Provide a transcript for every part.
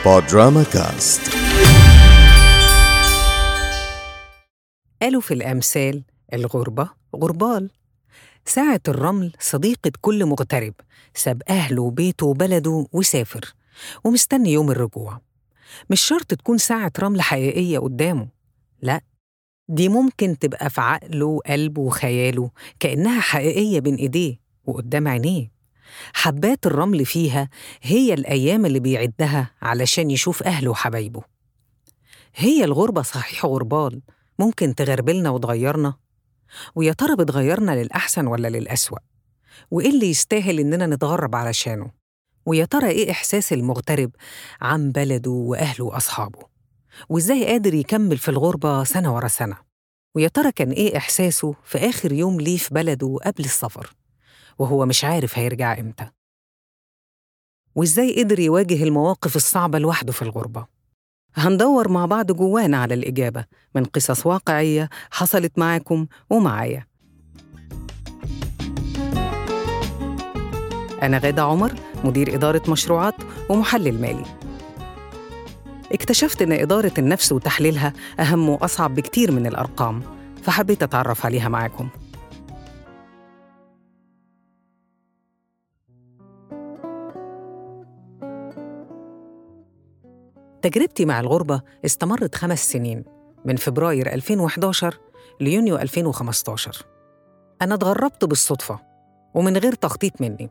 بودراما كاست قالوا في الأمثال الغربة غربال ساعة الرمل صديقة كل مغترب ساب أهله وبيته وبلده وسافر ومستني يوم الرجوع مش شرط تكون ساعة رمل حقيقية قدامه لا دي ممكن تبقى في عقله وقلبه وخياله كأنها حقيقية بين إيديه وقدام عينيه حبات الرمل فيها هي الأيام اللي بيعدها علشان يشوف أهله وحبايبه هي الغربة صحيح غربال ممكن تغربلنا وتغيرنا ويا ترى بتغيرنا للأحسن ولا للأسوأ وإيه اللي يستاهل إننا نتغرب علشانه ويا ترى إيه إحساس المغترب عن بلده وأهله وأصحابه وإزاي قادر يكمل في الغربة سنة ورا سنة ويا ترى كان إيه إحساسه في آخر يوم ليه في بلده قبل السفر وهو مش عارف هيرجع إمتى وإزاي قدر يواجه المواقف الصعبة لوحده في الغربة هندور مع بعض جوانا على الإجابة من قصص واقعية حصلت معاكم ومعايا أنا غادة عمر مدير إدارة مشروعات ومحلل مالي اكتشفت إن إدارة النفس وتحليلها أهم وأصعب بكتير من الأرقام فحبيت أتعرف عليها معاكم تجربتي مع الغربة استمرت خمس سنين من فبراير 2011 ليونيو 2015 أنا اتغربت بالصدفة ومن غير تخطيط مني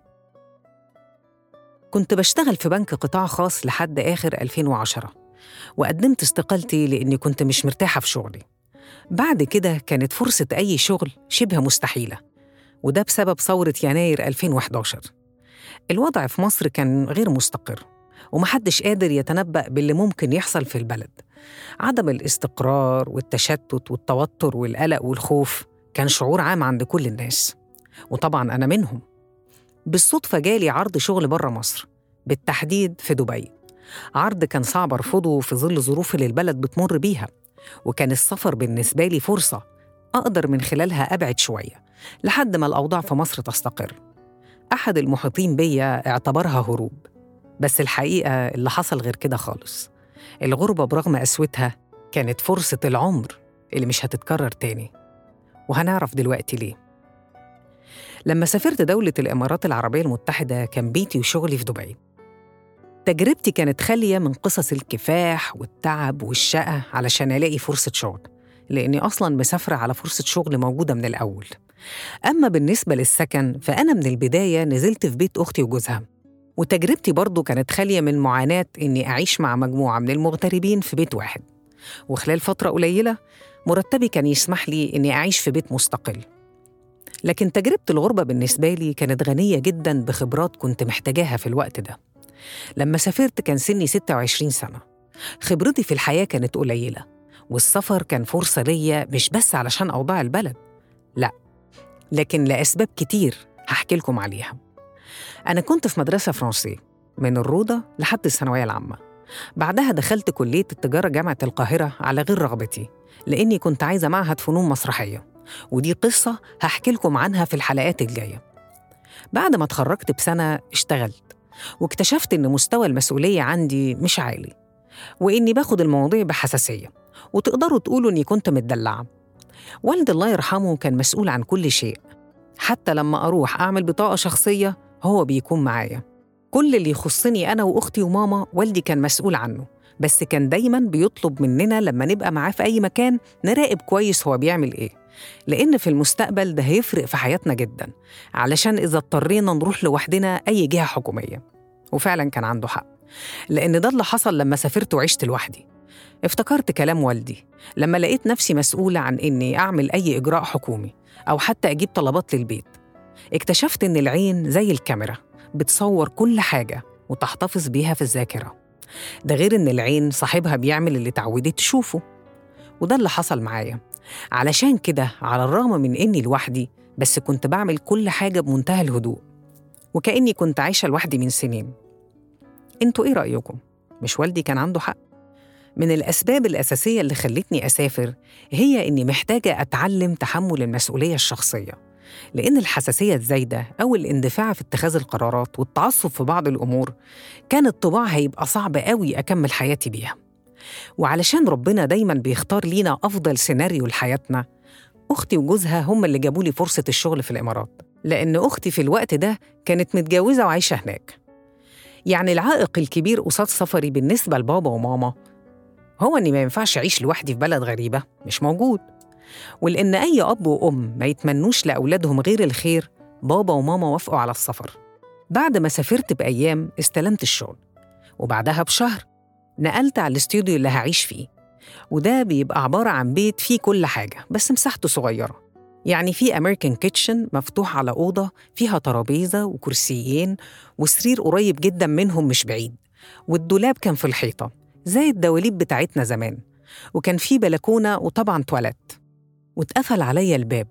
كنت بشتغل في بنك قطاع خاص لحد آخر 2010 وقدمت استقالتي لأني كنت مش مرتاحة في شغلي بعد كده كانت فرصة أي شغل شبه مستحيلة وده بسبب ثورة يناير 2011 الوضع في مصر كان غير مستقر ومحدش قادر يتنبأ باللي ممكن يحصل في البلد عدم الاستقرار والتشتت والتوتر والقلق والخوف كان شعور عام عند كل الناس وطبعا أنا منهم بالصدفة جالي عرض شغل بره مصر بالتحديد في دبي عرض كان صعب أرفضه في ظل ظروف اللي البلد بتمر بيها وكان السفر بالنسبة لي فرصة أقدر من خلالها أبعد شوية لحد ما الأوضاع في مصر تستقر أحد المحيطين بيا اعتبرها هروب بس الحقيقة اللي حصل غير كده خالص الغربة برغم قسوتها كانت فرصة العمر اللي مش هتتكرر تاني وهنعرف دلوقتي ليه لما سافرت دولة الإمارات العربية المتحدة كان بيتي وشغلي في دبي تجربتي كانت خالية من قصص الكفاح والتعب والشقة علشان ألاقي فرصة شغل لأني أصلاً مسافرة على فرصة شغل موجودة من الأول أما بالنسبة للسكن فأنا من البداية نزلت في بيت أختي وجوزها وتجربتي برضو كانت خالية من معاناة إني أعيش مع مجموعة من المغتربين في بيت واحد وخلال فترة قليلة مرتبي كان يسمح لي إني أعيش في بيت مستقل لكن تجربة الغربة بالنسبة لي كانت غنية جدا بخبرات كنت محتاجاها في الوقت ده لما سافرت كان سني 26 سنة خبرتي في الحياة كانت قليلة والسفر كان فرصة ليا مش بس علشان أوضاع البلد لا لكن لأسباب كتير هحكي لكم عليها أنا كنت في مدرسة فرنسية من الروضة لحد الثانوية العامة بعدها دخلت كلية التجارة جامعة القاهرة على غير رغبتي لأني كنت عايزة معهد فنون مسرحية ودي قصة هحكي لكم عنها في الحلقات الجاية بعد ما اتخرجت بسنة اشتغلت واكتشفت إن مستوى المسؤولية عندي مش عالي وإني باخد المواضيع بحساسية وتقدروا تقولوا إني كنت متدلعة والدي الله يرحمه كان مسؤول عن كل شيء حتى لما أروح أعمل بطاقة شخصية هو بيكون معايا كل اللي يخصني أنا وأختي وماما والدي كان مسؤول عنه بس كان دايما بيطلب مننا لما نبقى معاه في أي مكان نراقب كويس هو بيعمل إيه لأن في المستقبل ده هيفرق في حياتنا جدا علشان إذا اضطرينا نروح لوحدنا أي جهة حكومية وفعلا كان عنده حق لأن ده اللي حصل لما سافرت وعشت لوحدي افتكرت كلام والدي لما لقيت نفسي مسؤولة عن إني أعمل أي إجراء حكومي أو حتى أجيب طلبات للبيت اكتشفت إن العين زي الكاميرا بتصور كل حاجة وتحتفظ بيها في الذاكرة ده غير إن العين صاحبها بيعمل اللي اتعودت تشوفه وده اللي حصل معايا علشان كده على الرغم من إني لوحدي بس كنت بعمل كل حاجة بمنتهى الهدوء وكأني كنت عايشة لوحدي من سنين انتوا إيه رأيكم؟ مش والدي كان عنده حق؟ من الأسباب الأساسية اللي خلتني أسافر هي إني محتاجة أتعلم تحمل المسؤولية الشخصية لأن الحساسية الزايدة أو الاندفاع في اتخاذ القرارات والتعصب في بعض الأمور كان الطباع هيبقى صعب قوي أكمل حياتي بيها وعلشان ربنا دايما بيختار لينا أفضل سيناريو لحياتنا أختي وجوزها هم اللي جابوا لي فرصة الشغل في الإمارات لأن أختي في الوقت ده كانت متجوزة وعايشة هناك يعني العائق الكبير قصاد سفري بالنسبة لبابا وماما هو إني ما ينفعش أعيش لوحدي في بلد غريبة مش موجود ولأن أي أب وأم ما يتمنوش لأولادهم غير الخير بابا وماما وافقوا على السفر بعد ما سافرت بأيام استلمت الشغل وبعدها بشهر نقلت على الاستوديو اللي هعيش فيه وده بيبقى عبارة عن بيت فيه كل حاجة بس مساحته صغيرة يعني في أمريكان كيتشن مفتوح على أوضة فيها ترابيزة وكرسيين وسرير قريب جدا منهم مش بعيد والدولاب كان في الحيطة زي الدواليب بتاعتنا زمان وكان في بلكونة وطبعا تواليت واتقفل عليا الباب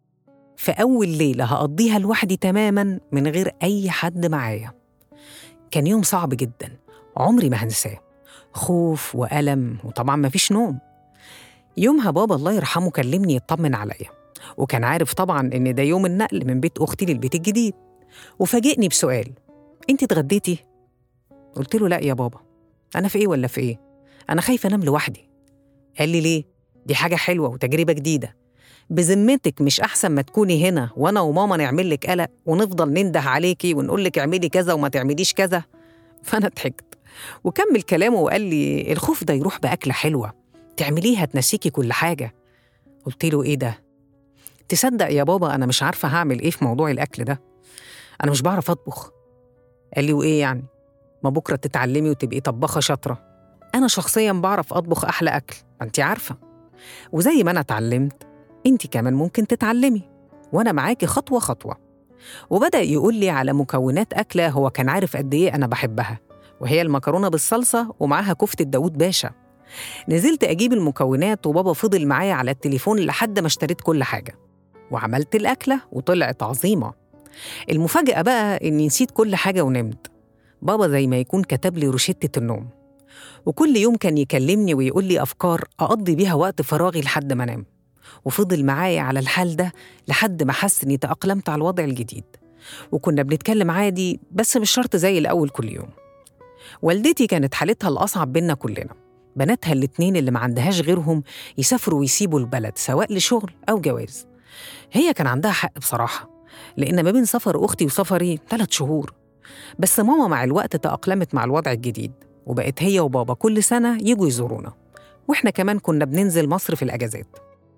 في أول ليلة هقضيها لوحدي تماماً من غير أي حد معايا كان يوم صعب جدا عمري ما هنساه خوف وألم وطبعا مفيش نوم يومها بابا الله يرحمه كلمني يطمن عليا وكان عارف طبعا إن ده يوم النقل من بيت أختي للبيت الجديد وفاجئني بسؤال أنت اتغديتي؟ قلت له لا يا بابا أنا في إيه ولا في إيه؟ أنا خايفة أنام لوحدي قال لي ليه؟ دي حاجة حلوة وتجربة جديدة بذمتك مش أحسن ما تكوني هنا وأنا وماما نعمل لك قلق ونفضل ننده عليكي ونقول لك اعملي كذا وما تعمليش كذا فأنا ضحكت وكمل كلامه وقال لي الخوف ده يروح بأكلة حلوة تعمليها تنسيكي كل حاجة قلت له إيه ده؟ تصدق يا بابا أنا مش عارفة هعمل إيه في موضوع الأكل ده أنا مش بعرف أطبخ قال لي وإيه يعني؟ ما بكرة تتعلمي وتبقي طباخة شاطرة أنا شخصيا بعرف أطبخ أحلى أكل ما أنت عارفة وزي ما أنا اتعلمت أنت كمان ممكن تتعلمي وأنا معاكي خطوة خطوة وبدأ يقول لي على مكونات أكلة هو كان عارف قد إيه أنا بحبها وهي المكرونة بالصلصة ومعاها كفتة داوود باشا نزلت أجيب المكونات وبابا فضل معايا على التليفون لحد ما اشتريت كل حاجة وعملت الأكلة وطلعت عظيمة المفاجأة بقى إني نسيت كل حاجة ونمت بابا زي ما يكون كتب لي روشتة النوم وكل يوم كان يكلمني ويقول لي أفكار أقضي بيها وقت فراغي لحد ما أنام وفضل معايا على الحال ده لحد ما حس إني تأقلمت على الوضع الجديد وكنا بنتكلم عادي بس مش شرط زي الأول كل يوم والدتي كانت حالتها الأصعب بينا كلنا بناتها الاتنين اللي ما عندهاش غيرهم يسافروا ويسيبوا البلد سواء لشغل أو جواز هي كان عندها حق بصراحة لأن ما بين سفر أختي وسفري ثلاث شهور بس ماما مع الوقت تأقلمت مع الوضع الجديد وبقت هي وبابا كل سنة يجوا يزورونا وإحنا كمان كنا بننزل مصر في الأجازات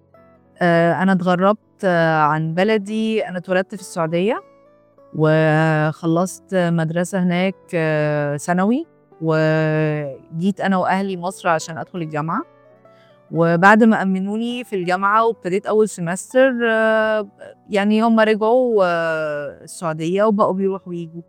آه، أنا اتغربت آه، عن بلدي أنا اتولدت في السعودية وخلصت مدرسة هناك آه، ثانوي وجيت أنا وأهلي مصر عشان أدخل الجامعة وبعد ما أمنوني في الجامعة وابتديت أول سمستر آه، يعني هم رجعوا آه، السعودية وبقوا بيروحوا ويجوا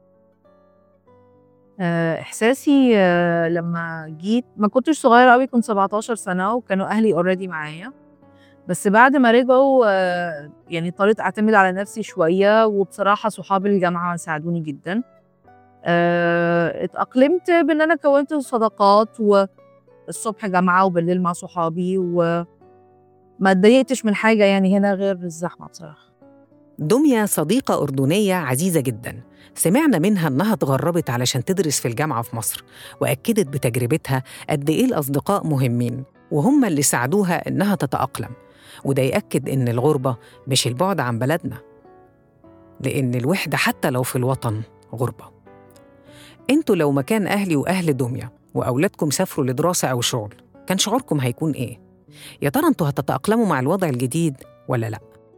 آه، إحساسي آه، لما جيت ما كنتش صغيرة قوي كنت 17 سنة وكانوا أهلي اوريدي معايا بس بعد ما رجعوا آه، يعني اضطريت أعتمد على نفسي شوية وبصراحة صحاب الجامعة ساعدوني جدا آه، اتأقلمت بإن أنا كونت صداقات والصبح جامعة وبالليل مع صحابي وما اتضايقتش من حاجة يعني هنا غير الزحمة بصراحة دمية صديقة أردنية عزيزة جدا سمعنا منها إنها اتغربت علشان تدرس في الجامعة في مصر وأكدت بتجربتها قد إيه الأصدقاء مهمين وهم اللي ساعدوها إنها تتأقلم وده يأكد إن الغربة مش البعد عن بلدنا لأن الوحدة حتى لو في الوطن غربة انتوا لو مكان أهلي وأهل دمية وأولادكم سافروا لدراسة أو شغل كان شعوركم هيكون إيه؟ يا ترى انتوا هتتأقلموا مع الوضع الجديد ولا لأ؟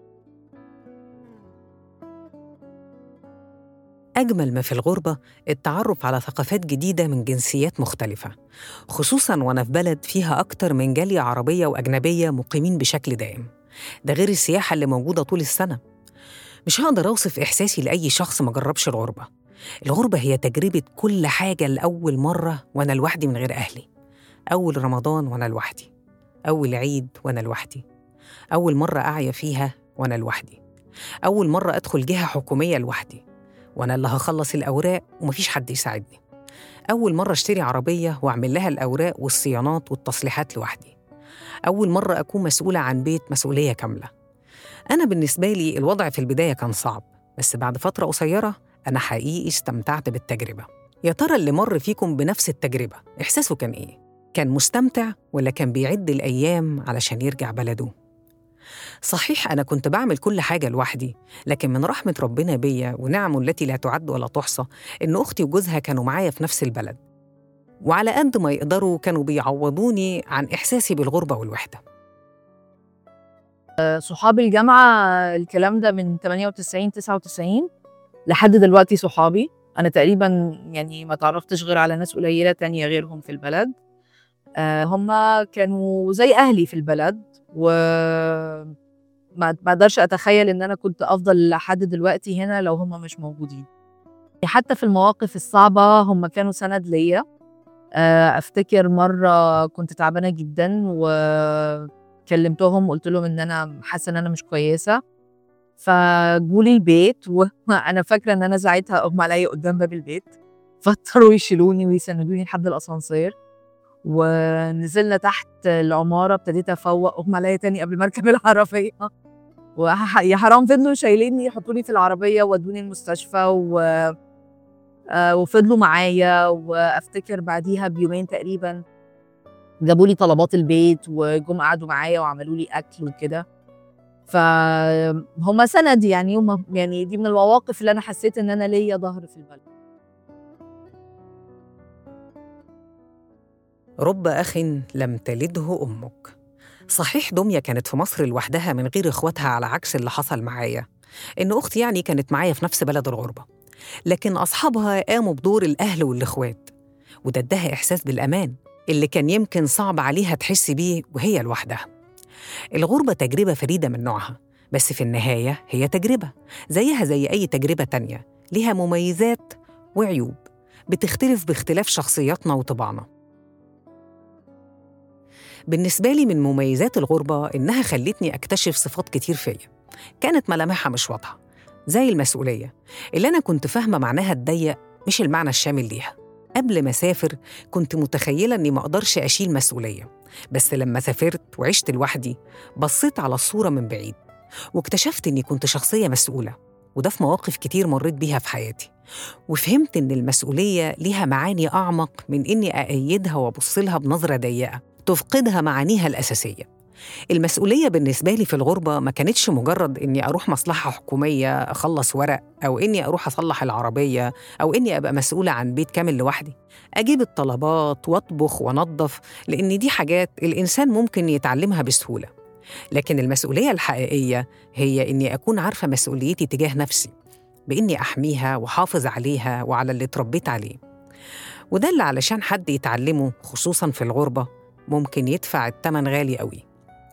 أجمل ما في الغربة التعرف على ثقافات جديدة من جنسيات مختلفة خصوصاً وأنا في بلد فيها أكتر من جالية عربية وأجنبية مقيمين بشكل دائم ده غير السياحة اللي موجودة طول السنة مش هقدر أوصف إحساسي لأي شخص ما جربش الغربة الغربة هي تجربة كل حاجة لأول مرة وأنا لوحدي من غير أهلي أول رمضان وأنا لوحدي أول عيد وأنا لوحدي أول مرة أعيا فيها وأنا لوحدي أول مرة أدخل جهة حكومية لوحدي وأنا اللي هخلص الأوراق ومفيش حد يساعدني أول مرة أشتري عربية وأعمل لها الأوراق والصيانات والتصليحات لوحدي أول مرة أكون مسؤولة عن بيت مسؤولية كاملة أنا بالنسبة لي الوضع في البداية كان صعب بس بعد فترة قصيرة أنا حقيقي استمتعت بالتجربة يا ترى اللي مر فيكم بنفس التجربة إحساسه كان إيه؟ كان مستمتع ولا كان بيعد الأيام علشان يرجع بلده؟ صحيح أنا كنت بعمل كل حاجة لوحدي لكن من رحمة ربنا بيا ونعمه التي لا تعد ولا تحصى إن أختي وجوزها كانوا معايا في نفس البلد وعلى قد ما يقدروا كانوا بيعوضوني عن إحساسي بالغربة والوحدة صحاب الجامعة الكلام ده من 98 99 لحد دلوقتي صحابي أنا تقريبا يعني ما تعرفتش غير على ناس قليلة تانية غيرهم في البلد آه، هما كانوا زي أهلي في البلد و ما ما اقدرش اتخيل ان انا كنت افضل لحد دلوقتي هنا لو هما مش موجودين حتى في المواقف الصعبة هما كانوا سند ليا آه، افتكر مرة كنت تعبانة جدا وكلمتهم وقلت لهم ان انا حاسة ان انا مش كويسة فجولي البيت وانا فاكرة ان انا ساعتها اغمى عليا قدام باب البيت فاضطروا يشيلوني ويسندوني لحد الاسانسير ونزلنا تحت العمارة ابتديت أفوق أغمى عليا تاني قبل ما أركب العربية ويا حرام فضلوا شايليني يحطوني في العربية وودوني المستشفى و... آه، وفضلوا معايا وافتكر بعديها بيومين تقريبا جابوا لي طلبات البيت وجم قعدوا معايا وعملوا لي اكل وكده فهم سند يعني هم يعني دي من المواقف اللي انا حسيت ان انا ليا ظهر في البلد رب أخ لم تلده أمك صحيح دمية كانت في مصر لوحدها من غير إخواتها على عكس اللي حصل معايا إن أختي يعني كانت معايا في نفس بلد الغربة لكن أصحابها قاموا بدور الأهل والإخوات وده اداها إحساس بالأمان اللي كان يمكن صعب عليها تحس بيه وهي لوحدها الغربة تجربة فريدة من نوعها بس في النهاية هي تجربة زيها زي أي تجربة تانية ليها مميزات وعيوب بتختلف باختلاف شخصياتنا وطباعنا بالنسبة لي من مميزات الغربة إنها خلتني أكتشف صفات كتير فيا كانت ملامحها مش واضحة زي المسؤولية اللي أنا كنت فاهمة معناها الضيق مش المعنى الشامل ليها قبل ما أسافر كنت متخيلة إني ما أقدرش أشيل مسؤولية بس لما سافرت وعشت لوحدي بصيت على الصورة من بعيد واكتشفت إني كنت شخصية مسؤولة وده في مواقف كتير مريت بيها في حياتي وفهمت إن المسؤولية ليها معاني أعمق من إني أأيدها وأبص لها بنظرة ضيقة تفقدها معانيها الأساسية المسؤولية بالنسبة لي في الغربة ما كانتش مجرد إني أروح مصلحة حكومية أخلص ورق أو إني أروح أصلح العربية أو إني أبقى مسؤولة عن بيت كامل لوحدي أجيب الطلبات وأطبخ وأنظف لأن دي حاجات الإنسان ممكن يتعلمها بسهولة لكن المسؤولية الحقيقية هي إني أكون عارفة مسؤوليتي تجاه نفسي بإني أحميها وحافظ عليها وعلى اللي اتربيت عليه وده اللي علشان حد يتعلمه خصوصا في الغربة ممكن يدفع التمن غالي قوي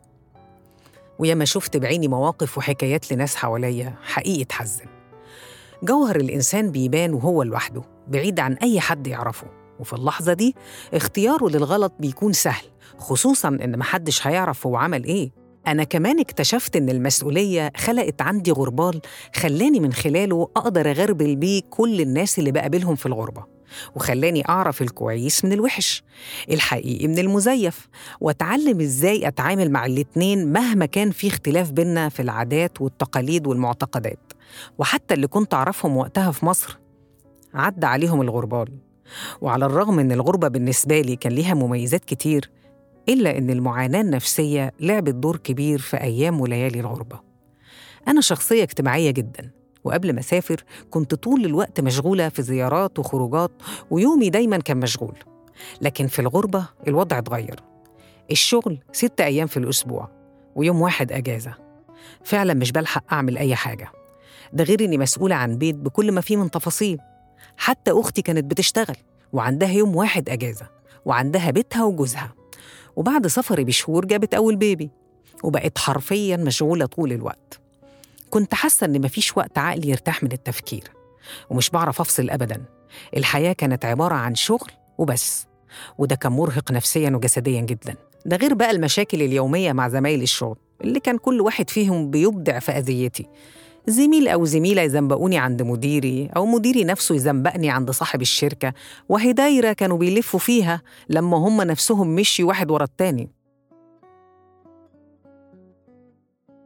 وياما شفت بعيني مواقف وحكايات لناس حواليا حقيقي تحزن جوهر الإنسان بيبان وهو لوحده بعيد عن أي حد يعرفه وفي اللحظة دي اختياره للغلط بيكون سهل خصوصا إن محدش هيعرف هو عمل إيه أنا كمان اكتشفت إن المسؤولية خلقت عندي غربال خلاني من خلاله أقدر أغربل بيه كل الناس اللي بقابلهم في الغربة وخلاني أعرف الكويس من الوحش الحقيقي من المزيف وأتعلم إزاي أتعامل مع الاتنين مهما كان في اختلاف بينا في العادات والتقاليد والمعتقدات وحتى اللي كنت أعرفهم وقتها في مصر عدى عليهم الغربال وعلى الرغم إن الغربة بالنسبة لي كان ليها مميزات كتير إلا إن المعاناة النفسية لعبت دور كبير في أيام وليالي الغربة أنا شخصية اجتماعية جداً وقبل ما أسافر كنت طول الوقت مشغولة في زيارات وخروجات ويومي دايما كان مشغول لكن في الغربة الوضع اتغير الشغل ست أيام في الأسبوع ويوم واحد أجازة فعلا مش بلحق أعمل أي حاجة ده غير إني مسؤولة عن بيت بكل ما فيه من تفاصيل حتى أختي كانت بتشتغل وعندها يوم واحد أجازة وعندها بيتها وجوزها وبعد سفري بشهور جابت أول بيبي وبقت حرفيا مشغولة طول الوقت كنت حاسة إن مفيش وقت عقلي يرتاح من التفكير ومش بعرف أفصل أبدا الحياة كانت عبارة عن شغل وبس وده كان مرهق نفسيا وجسديا جدا ده غير بقى المشاكل اليومية مع زمايل الشغل اللي كان كل واحد فيهم بيبدع في أذيتي زميل أو زميلة يزنبقوني عند مديري أو مديري نفسه يزنبقني عند صاحب الشركة وهي دايرة كانوا بيلفوا فيها لما هم نفسهم مشي واحد ورا التاني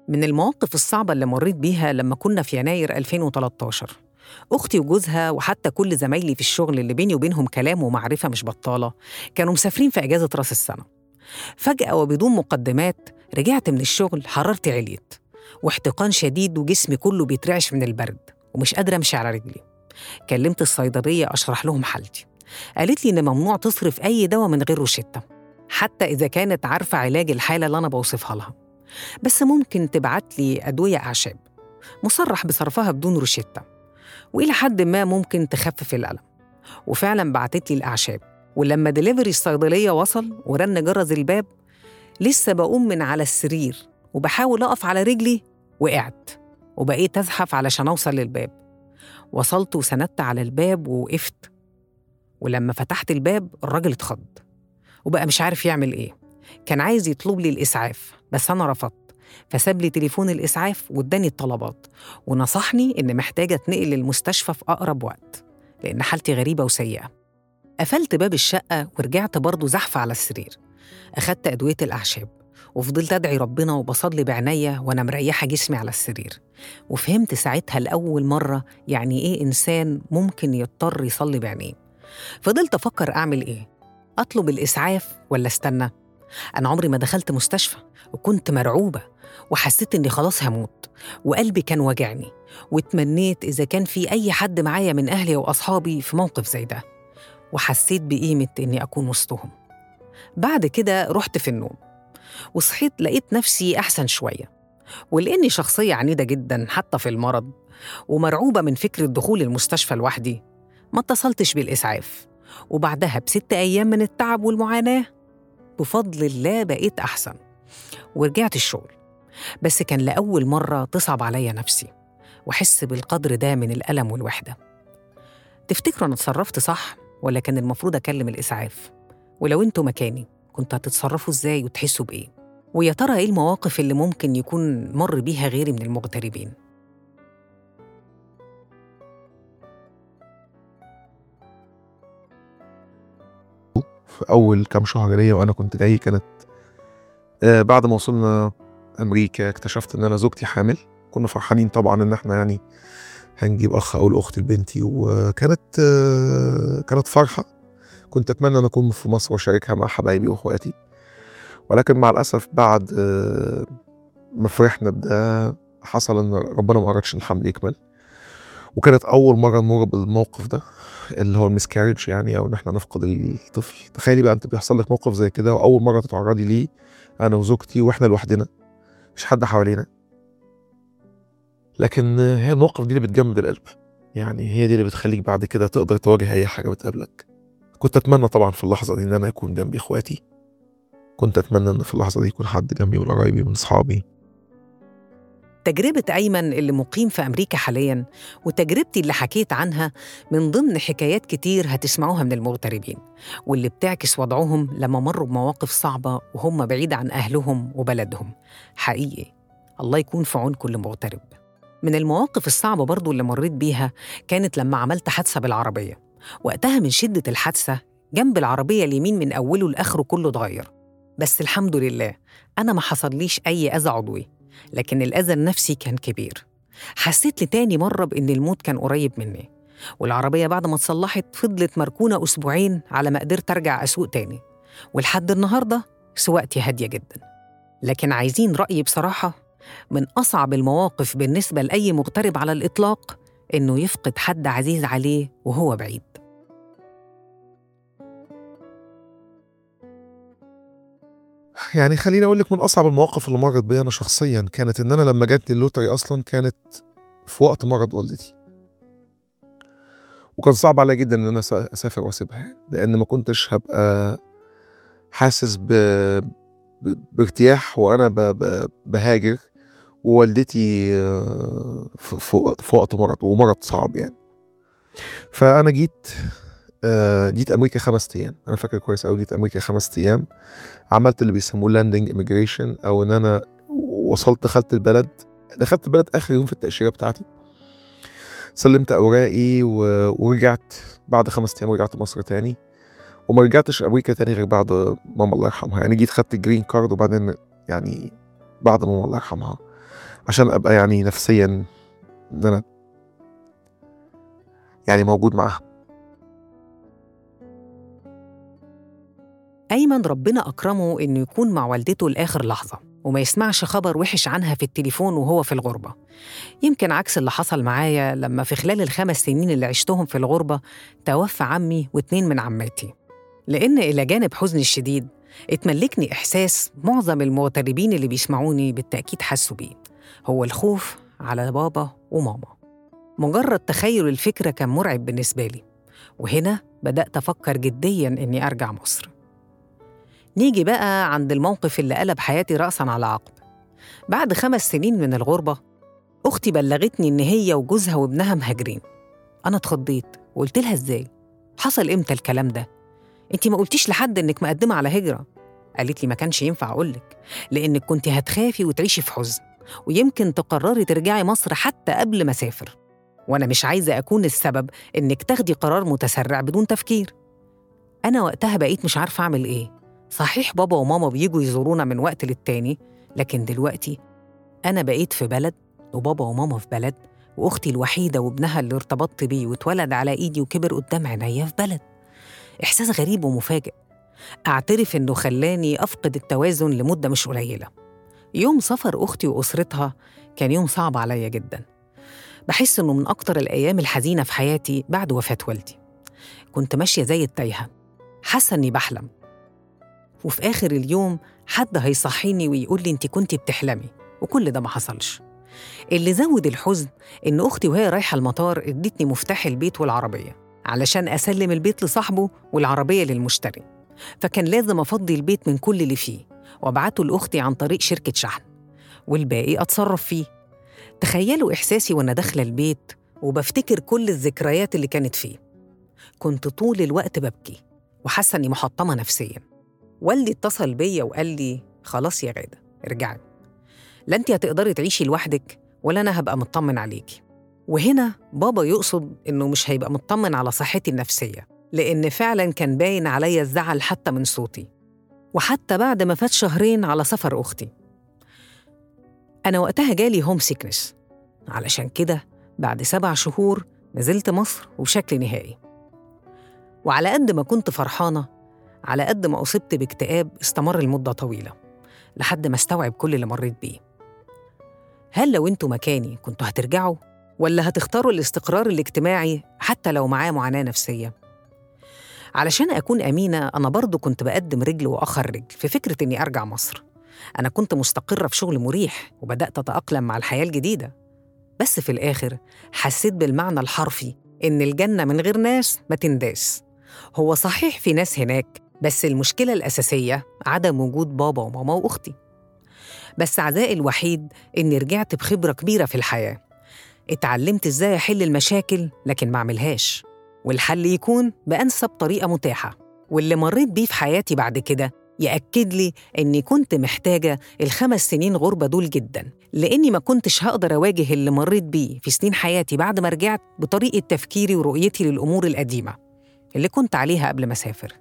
من المواقف الصعبة اللي مريت بيها لما كنا في يناير 2013 أختي وجوزها وحتى كل زمايلي في الشغل اللي بيني وبينهم كلام ومعرفة مش بطالة كانوا مسافرين في أجازة راس السنة فجأة وبدون مقدمات رجعت من الشغل حرارتي عليت واحتقان شديد وجسمي كله بيترعش من البرد ومش قادرة أمشي على رجلي كلمت الصيدلية أشرح لهم حالتي قالت لي إن ممنوع تصرف أي دواء من غير روشتة حتى إذا كانت عارفة علاج الحالة اللي أنا بوصفها لها بس ممكن تبعت لي أدوية أعشاب مصرح بصرفها بدون روشتة وإلى حد ما ممكن تخفف الألم وفعلا بعتت لي الأعشاب ولما دليفري الصيدلية وصل ورن جرس الباب لسه بقوم من على السرير وبحاول أقف على رجلي وقعت وبقيت أزحف علشان أوصل للباب وصلت وسندت على الباب ووقفت ولما فتحت الباب الراجل اتخض وبقى مش عارف يعمل إيه كان عايز يطلب لي الإسعاف بس أنا رفضت فساب لي تليفون الإسعاف واداني الطلبات ونصحني إن محتاجة اتنقل للمستشفى في أقرب وقت لأن حالتي غريبة وسيئة قفلت باب الشقة ورجعت برضه زحفة على السرير أخدت أدوية الأعشاب وفضلت أدعي ربنا وبصلي بعناية وأنا مريحة جسمي على السرير وفهمت ساعتها لأول مرة يعني إيه إنسان ممكن يضطر يصلي بعينيه فضلت أفكر أعمل إيه أطلب الإسعاف ولا استنى أنا عمري ما دخلت مستشفى وكنت مرعوبة وحسيت إني خلاص هموت وقلبي كان واجعني واتمنيت إذا كان في أي حد معايا من أهلي وأصحابي في موقف زي ده وحسيت بقيمة إني أكون وسطهم بعد كده رحت في النوم وصحيت لقيت نفسي أحسن شوية ولأني شخصية عنيدة جدا حتى في المرض ومرعوبة من فكرة دخول المستشفى لوحدي ما اتصلتش بالإسعاف وبعدها بست أيام من التعب والمعاناة بفضل الله بقيت أحسن ورجعت الشغل بس كان لأول مرة تصعب عليا نفسي وأحس بالقدر ده من الألم والوحدة تفتكروا أنا اتصرفت صح ولا كان المفروض أكلم الإسعاف؟ ولو انتوا مكاني كنتوا هتتصرفوا ازاي وتحسوا بايه ويا ترى ايه المواقف اللي ممكن يكون مر بيها غيري من المغتربين في أول كام شهر ليا وأنا كنت جاي كانت آه بعد ما وصلنا أمريكا اكتشفت إن أنا زوجتي حامل كنا فرحانين طبعا إن إحنا يعني هنجيب أخ أو الأخت لبنتي وكانت آه كانت فرحة كنت أتمنى أن أكون في مصر وأشاركها مع حبايبي وإخواتي ولكن مع الأسف بعد آه ما فرحنا بده حصل إن ربنا ما أردش إن الحمل يكمل وكانت أول مرة نمر بالموقف ده اللي هو المسكارج يعني أو إن إحنا نفقد الطفل تخيلي بقى أنت بيحصل لك موقف زي كده وأول مرة تتعرضي ليه أنا وزوجتي وإحنا لوحدنا مش حد حوالينا لكن هي المواقف دي اللي بتجمد القلب يعني هي دي اللي بتخليك بعد كده تقدر تواجه أي حاجة بتقابلك كنت أتمنى طبعا في اللحظة دي إن أنا يكون جنبي إخواتي كنت أتمنى إن في اللحظة دي يكون حد جنبي من قرايبي من أصحابي تجربة أيمن اللي مقيم في أمريكا حالياً وتجربتي اللي حكيت عنها من ضمن حكايات كتير هتسمعوها من المغتربين واللي بتعكس وضعهم لما مروا بمواقف صعبة وهم بعيد عن أهلهم وبلدهم حقيقي الله يكون في عون كل مغترب من المواقف الصعبة برضو اللي مريت بيها كانت لما عملت حادثة بالعربية وقتها من شدة الحادثة جنب العربية اليمين من أوله لآخره كله اتغير بس الحمد لله أنا ما حصليش أي أذى عضوي لكن الأذى النفسي كان كبير حسيت لتاني مرة بإن الموت كان قريب مني والعربية بعد ما اتصلحت فضلت مركونة أسبوعين على ما قدرت أرجع أسوق تاني ولحد النهاردة سواقتي هادية جدا لكن عايزين رأيي بصراحة من أصعب المواقف بالنسبة لأي مغترب على الإطلاق إنه يفقد حد عزيز عليه وهو بعيد يعني خليني اقول لك من اصعب المواقف اللي مرت بيا انا شخصيا كانت ان انا لما جات لي اللوتري اصلا كانت في وقت مرض والدتي وكان صعب عليا جدا ان انا أس- اسافر واسيبها لان ما كنتش هبقى حاسس ب... ب... بارتياح وانا ب... ب... بهاجر ووالدتي آه، في في وقت- في وقت مرض ومرض صعب يعني فانا جيت آه، جيت امريكا خمس ايام انا فاكر كويس قوي جيت امريكا خمس ايام عملت اللي بيسموه لاندنج ايميجريشن او ان انا وصلت دخلت البلد دخلت البلد اخر يوم في التاشيره بتاعتي سلمت اوراقي و... ورجعت بعد خمس ايام رجعت مصر تاني وما رجعتش امريكا تاني غير بعد ماما الله يرحمها يعني جيت خدت الجرين كارد وبعدين يعني بعد ماما الله يرحمها عشان ابقى يعني نفسيا ان انا يعني موجود معاها أيمن ربنا أكرمه إنه يكون مع والدته لآخر لحظة وما يسمعش خبر وحش عنها في التليفون وهو في الغربة يمكن عكس اللي حصل معايا لما في خلال الخمس سنين اللي عشتهم في الغربة توفى عمي واتنين من عماتي لأن إلى جانب حزني الشديد اتملكني إحساس معظم المغتربين اللي بيسمعوني بالتأكيد حسوا بيه هو الخوف على بابا وماما مجرد تخيل الفكرة كان مرعب بالنسبة لي وهنا بدأت أفكر جدياً إني أرجع مصر نيجي بقى عند الموقف اللي قلب حياتي رأساً على عقب بعد خمس سنين من الغربة أختي بلغتني إن هي وجوزها وابنها مهاجرين أنا اتخضيت وقلت لها إزاي؟ حصل إمتى الكلام ده؟ أنت ما قلتيش لحد إنك مقدمة على هجرة قالت لي ما كانش ينفع أقولك لأنك كنت هتخافي وتعيشي في حزن ويمكن تقرري ترجعي مصر حتى قبل ما أسافر وأنا مش عايزة أكون السبب إنك تاخدي قرار متسرع بدون تفكير أنا وقتها بقيت مش عارفة أعمل إيه صحيح بابا وماما بيجوا يزورونا من وقت للتاني لكن دلوقتي أنا بقيت في بلد وبابا وماما في بلد وأختي الوحيدة وابنها اللي ارتبطت بيه واتولد على إيدي وكبر قدام عينيا في بلد إحساس غريب ومفاجئ أعترف إنه خلاني أفقد التوازن لمدة مش قليلة يوم سفر أختي وأسرتها كان يوم صعب عليا جدا بحس إنه من أكتر الأيام الحزينة في حياتي بعد وفاة والدي كنت ماشية زي التايهة حاسة إني بحلم وفي آخر اليوم حد هيصحيني ويقول لي أنت كنتي بتحلمي وكل ده ما حصلش اللي زود الحزن إن أختي وهي رايحة المطار ادتني مفتاح البيت والعربية علشان أسلم البيت لصاحبه والعربية للمشتري فكان لازم أفضي البيت من كل اللي فيه وأبعته لأختي عن طريق شركة شحن والباقي أتصرف فيه تخيلوا إحساسي وأنا داخلة البيت وبفتكر كل الذكريات اللي كانت فيه كنت طول الوقت ببكي وحاسة إني محطمة نفسيا والدي اتصل بيا وقال لي خلاص يا غادة ارجعي لا انت هتقدري تعيشي لوحدك ولا أنا هبقى مطمن عليكي وهنا بابا يقصد إنه مش هيبقى مطمن على صحتي النفسية لأن فعلا كان باين عليا الزعل حتى من صوتي وحتى بعد ما فات شهرين على سفر أختي أنا وقتها جالي هوم سيكنس علشان كده بعد سبع شهور نزلت مصر وبشكل نهائي وعلى قد ما كنت فرحانة على قد ما أصبت باكتئاب استمر لمدة طويلة لحد ما استوعب كل اللي مريت بيه هل لو انتوا مكاني كنتوا هترجعوا ولا هتختاروا الاستقرار الاجتماعي حتى لو معاه معاناة نفسية؟ علشان أكون أمينة أنا برضو كنت بقدم رجل وآخر رجل في فكرة إني أرجع مصر أنا كنت مستقرة في شغل مريح وبدأت أتأقلم مع الحياة الجديدة بس في الآخر حسيت بالمعنى الحرفي إن الجنة من غير ناس ما تنداس هو صحيح في ناس هناك بس المشكلة الأساسية عدم وجود بابا وماما وأختي بس عزائي الوحيد إني رجعت بخبرة كبيرة في الحياة اتعلمت إزاي أحل المشاكل لكن ما أعملهاش والحل يكون بأنسب طريقة متاحة واللي مريت بيه في حياتي بعد كده يأكد لي إني كنت محتاجة الخمس سنين غربة دول جدا لأني ما كنتش هقدر أواجه اللي مريت بيه في سنين حياتي بعد ما رجعت بطريقة تفكيري ورؤيتي للأمور القديمة اللي كنت عليها قبل ما أسافر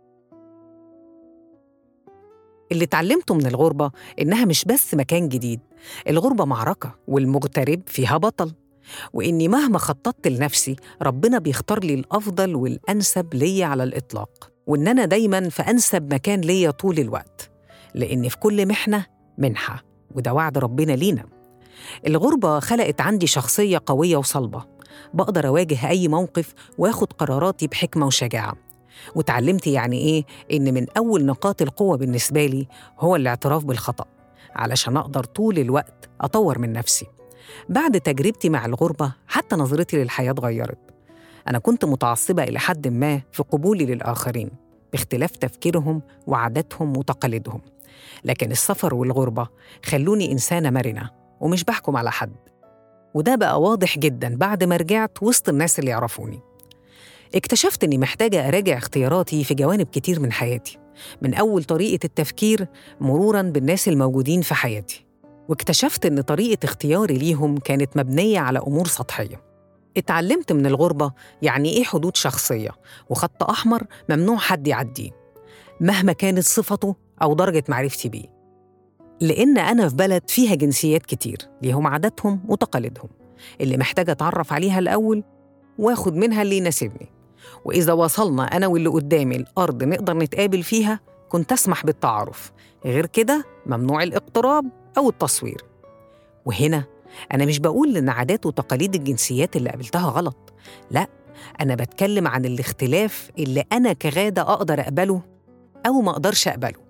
اللي اتعلمته من الغربة إنها مش بس مكان جديد الغربة معركة والمغترب فيها بطل وإني مهما خططت لنفسي ربنا بيختار لي الأفضل والأنسب ليا على الإطلاق وإن أنا دايماً في أنسب مكان ليا طول الوقت لأن في كل محنة منحة وده وعد ربنا لينا الغربة خلقت عندي شخصية قوية وصلبة بقدر أواجه أي موقف وآخد قراراتي بحكمة وشجاعة وتعلمت يعني إيه إن من أول نقاط القوة بالنسبة لي هو الاعتراف بالخطأ علشان أقدر طول الوقت أطور من نفسي بعد تجربتي مع الغربة حتى نظرتي للحياة اتغيرت أنا كنت متعصبة إلى حد ما في قبولي للآخرين باختلاف تفكيرهم وعاداتهم وتقاليدهم لكن السفر والغربة خلوني إنسانة مرنة ومش بحكم على حد وده بقى واضح جدا بعد ما رجعت وسط الناس اللي يعرفوني اكتشفت إني محتاجة أراجع اختياراتي في جوانب كتير من حياتي من أول طريقة التفكير مرورا بالناس الموجودين في حياتي واكتشفت إن طريقة اختياري ليهم كانت مبنية على أمور سطحية اتعلمت من الغربة يعني إيه حدود شخصية وخط أحمر ممنوع حد يعديه مهما كانت صفته أو درجة معرفتي بيه لأن أنا في بلد فيها جنسيات كتير ليهم عاداتهم وتقاليدهم اللي محتاجة أتعرف عليها الأول وآخد منها اللي يناسبني وإذا وصلنا أنا واللي قدامي الأرض نقدر نتقابل فيها كنت أسمح بالتعارف غير كده ممنوع الاقتراب أو التصوير وهنا أنا مش بقول إن عادات وتقاليد الجنسيات اللي قابلتها غلط لا أنا بتكلم عن الاختلاف اللي أنا كغادة أقدر أقبله أو ما أقدرش أقبله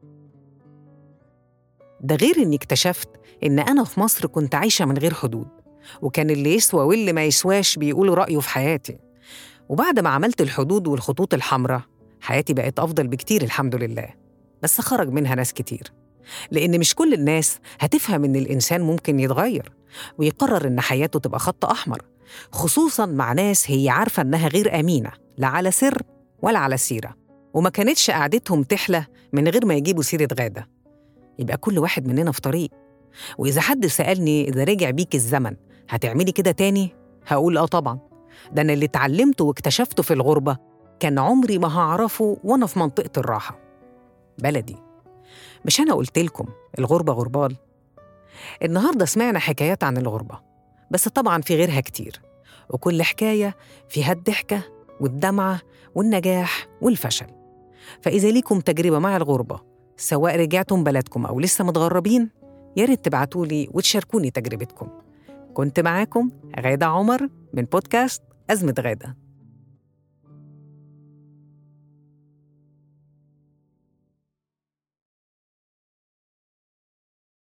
ده غير إني اكتشفت إن أنا في مصر كنت عايشة من غير حدود وكان اللي يسوى واللي ما يسواش بيقول رأيه في حياتي وبعد ما عملت الحدود والخطوط الحمراء حياتي بقت أفضل بكتير الحمد لله بس خرج منها ناس كتير لأن مش كل الناس هتفهم إن الإنسان ممكن يتغير ويقرر إن حياته تبقى خط أحمر خصوصا مع ناس هي عارفة إنها غير أمينة لا على سر ولا على سيرة وما كانتش قعدتهم تحلى من غير ما يجيبوا سيرة غادة يبقى كل واحد مننا في طريق وإذا حد سألني إذا رجع بيك الزمن هتعملي كده تاني؟ هقول آه طبعا ده أنا اللي اتعلمته واكتشفته في الغربة كان عمري ما هعرفه وأنا في منطقة الراحة بلدي مش أنا قلت لكم الغربة غربال النهاردة سمعنا حكايات عن الغربة بس طبعا في غيرها كتير وكل حكاية فيها الضحكة والدمعة والنجاح والفشل فإذا ليكم تجربة مع الغربة سواء رجعتم بلدكم أو لسه متغربين يا ريت تبعتولي وتشاركوني تجربتكم كنت معاكم غادة عمر من بودكاست أزمة غادة